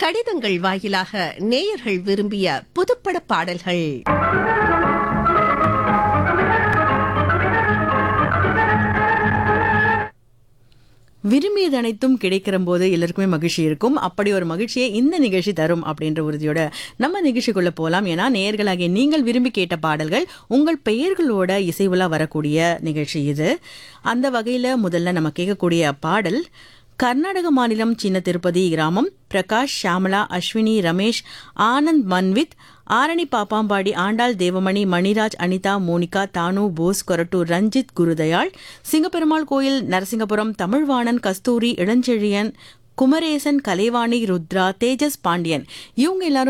கடிதங்கள் வாயிலாக நேயர்கள் விரும்பிய புதுப்பட பாடல்கள் விரும்பியது அனைத்தும் கிடைக்கிற போது எல்லாருக்குமே மகிழ்ச்சி இருக்கும் அப்படி ஒரு மகிழ்ச்சியை இந்த நிகழ்ச்சி தரும் அப்படின்ற உறுதியோட நம்ம நிகழ்ச்சிக்குள்ள போலாம் ஏன்னா நேயர்களாகிய நீங்கள் விரும்பி கேட்ட பாடல்கள் உங்கள் பெயர்களோட இசைவுலா வரக்கூடிய நிகழ்ச்சி இது அந்த வகையில முதல்ல நம்ம கேட்கக்கூடிய பாடல் கர்நாடக மாநிலம் சின்ன திருப்பதி கிராமம் பிரகாஷ் ஷாமலா அஸ்வினி ரமேஷ் ஆனந்த் மன்வித் ஆரணி பாப்பாம்பாடி ஆண்டாள் தேவமணி மணிராஜ் அனிதா மோனிகா தானு போஸ் கொரட்டூர் ரஞ்சித் குருதயாள் சிங்கப்பெருமாள் கோயில் நரசிங்கபுரம் தமிழ்வாணன் கஸ்தூரி இளஞ்செழியன் குமரேசன் கலைவாணி ருத்ரா தேஜஸ் பாண்டியன் இவங்க எல்லாரும்